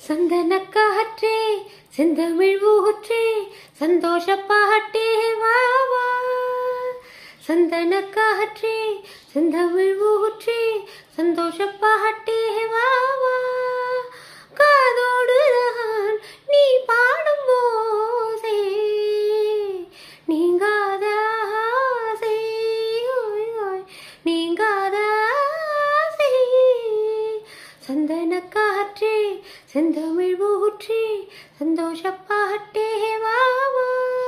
சந்தன காற்றே செந்தமிழ் ஊற்றே சந்தோஷ பாட்டே வா வா சந்தன காற்றே செந்தமிழ் ஊற்றே சந்தோஷ பாட்டே வா வா காதோடு நான் நீ பாடும் போதே நீங்காத ஆசை ஓய் ஓய் நீங்காத ஆசை சந்தன காற்றே செந்தமிழ் ஊற்றே சந்தோஷ பாட்டே வா வா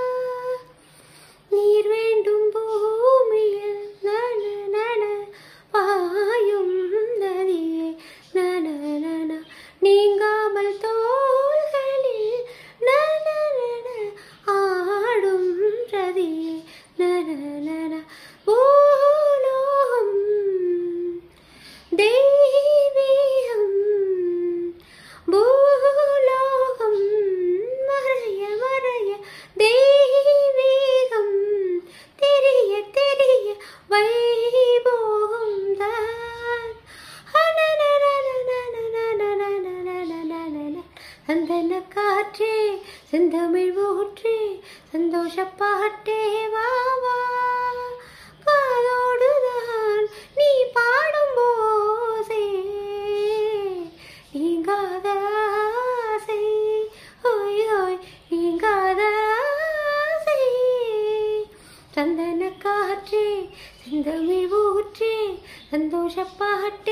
நீர் வேண்டும் பூமியில் நன நன பாயும் நதியே நன நன நீங்காமல் தோள்களில் நன நன ஆடும் ரதியே நன நன பூலோகம் தெய்வீகம் பூலோகம் மறைய மறைய தெய்வீகம் தெரிய தெரிய வைபோகம் தான் சந்தன காற்றே செந்தமிழ் ஊற்றே சந்தோஷ பாட்டே வா வா காதோடுதான் நீ பாடும் போசே நீங்காத ஆசை ஓய் ஓய் நீங்காத ஆசை சந்தன காற்றே செந்தமிழ் ஊற்றே சந்தோஷ பாட்டே